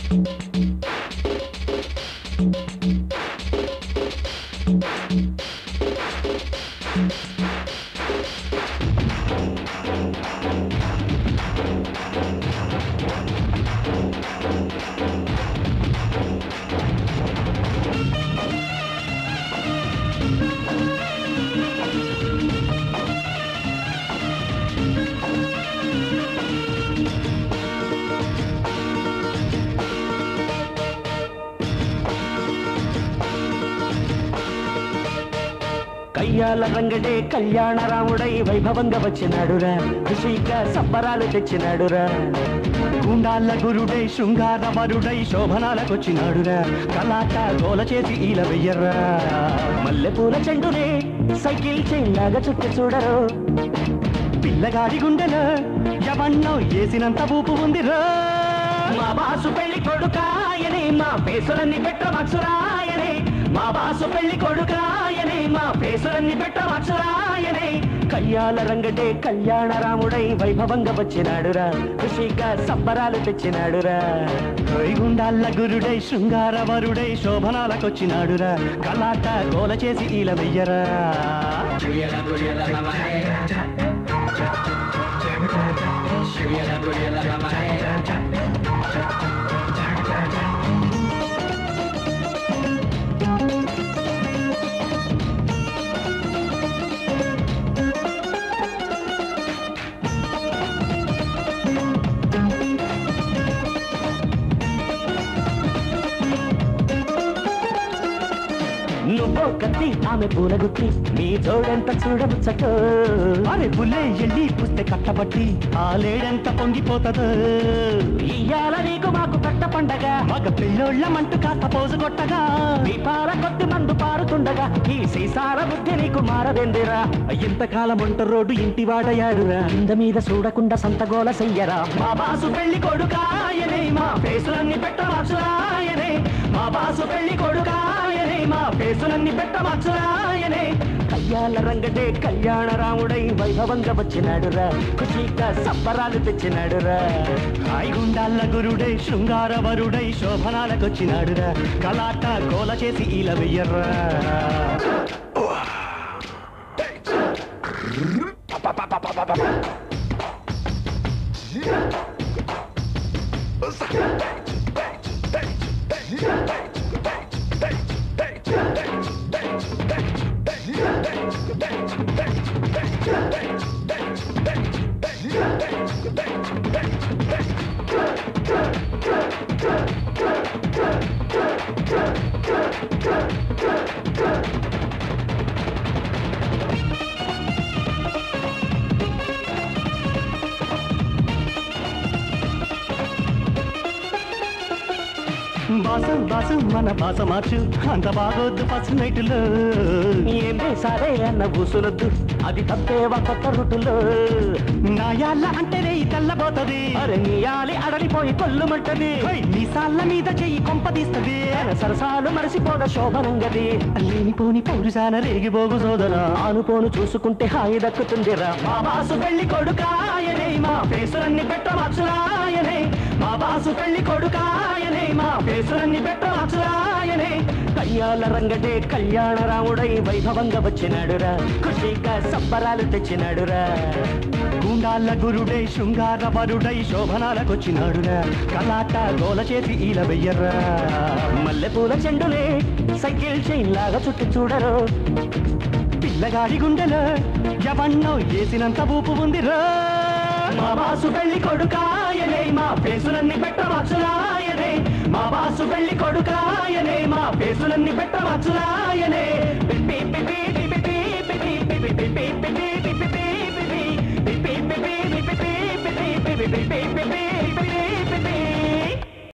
కయ్యాల రంగడే కళ్యాణ రాముడై వైభవంగా వచ్చినాడురా ఖుషిగా సంబరాలు తెచ్చినాడురా గుండాల గురుడై శృంగార వరుడై శోభనాలకొచ్చినాడురా కలాట గోల చేసి ఈల వెయ్యర్రా మల్లెపూల చెండునే సైకిల్ చైన్లాగా చుట్టి చూడరు పిల్లగాడి గుండెలో ఎవన్నో వేసినంత ఊపు ఉందిరా మా బాసు పెళ్లి కొడుకాయని మా పేసులన్నీ పెట్ట మక్షురాయని మా బాసు పెళ్లి కొడుకాయని మా పేసులన్నీ పెట్ట మక్షురాయని కళ్యాణ రంగడే కళ్యాణ రాముడై వైభవంగా వచ్చినాడురా ఖుషిగా సంబరాలు తెచ్చినాడురా వైగుండాల గురుడై శృంగార వరుడై శోభనాలకొచ్చినాడురా కలాట గోల చేసి ఈల వెయ్యరా నువ్వో కత్తి ఆమె పూలగుత్తి మీ జోడెంత చూడముచ్చటో అరే పుల్లే ఎల్లి పుస్తే కట్టబట్టి ఆ లేడెంత పొంగిపోతదో ఇయ్యాల నీకు మాకు కట్ట పండగ మగ పిల్లోళ్ళమంటూ కాస్త పోజు కొట్టగా దీపాల కొద్ది మందు పారుతుండగా ఈ సీసాల బుద్ధి నీకు మారదెందిరా ఇంతకాలం ఒంట రోడ్డు ఇంటి వాడయాడురా ఇంద మీద చూడకుండా సంతగోల చెయ్యరా మా బాసు పెళ్లి కొడుకాయనే మా ఫేసులన్నీ పెట్టరాయనే మా బాసు పెళ్లి కొడుకాయనే మా ఫేసులన్నీ పెట్టమచ్చురాయనే కళ్యాణ రంగడే కళ్యాణ రాముడై వైభవంగా వచ్చినాడురా ఖుషిగా సంబరాలు తెచ్చినాడురా హాయిగుండాల గురుడై శృంగార వరుడై శోభనాలకొచ్చినాడురా కలాట గోల చేసి ఈల వెయ్యర్రా బాసు బాసు మన బాస మార్చు అంత బాగొద్దు ఫస్ట్ నైట్లో ఏమే సరే అన్న ఊసులొద్దు అది తప్పేవా కొత్త రుటులో నాయాల అంటేనే ఈ తెల్లబోతది అరే నీయాలి అడలిపోయి కొల్లుమంటది నీ సాళ్ళ మీద చెయ్యి కొంపదీస్తది సరసాలు మరసిపోద శోభనంగది లేనిపోని పౌరుషాన రేగిపోగు సోదరా ఆనుపోను చూసుకుంటే హాయి దక్కుతుందిరా మా బాసు పెళ్లి కొడుకాయనే మా ఫేసులన్నీ పెట్టవచ్చురాయనే మా బాసు పెళ్లి కొడుకాయనే మా ఫేసులన్నీ పెట్టవచ్చురాయనే కళ్యాణ రంగడే కళ్యాణ రాముడై వైభవంగా వచ్చినాడురా ఖుషిగా సంబరాలు తెచ్చినాడురా గుండాల గురుడై శృంగార వరుడై శోభనాలకొచ్చినాడురా కలాట గోల చేసి ఈల వెయ్యర్రా మల్లెపూల చెండులే సైకిల్ చైన్ లాగా చుట్టి చూడరు పిల్లగాడి గుండెలో ఎవన్నో వేసినంత ఊపు ఉందిరా మా బాసు పెళ్లి కొడుకాయనే మా ఫేసులన్నీ పెట్టవచ్చులాయనే మా బాసు పెళ్లి కొడుకాయనే మా ఫేసులన్నీ పెట్టవచ్చులాయనే పిప్పి పిప్పి పిప్పి పిప్పి పిప్పి పిప్పి పిప్పి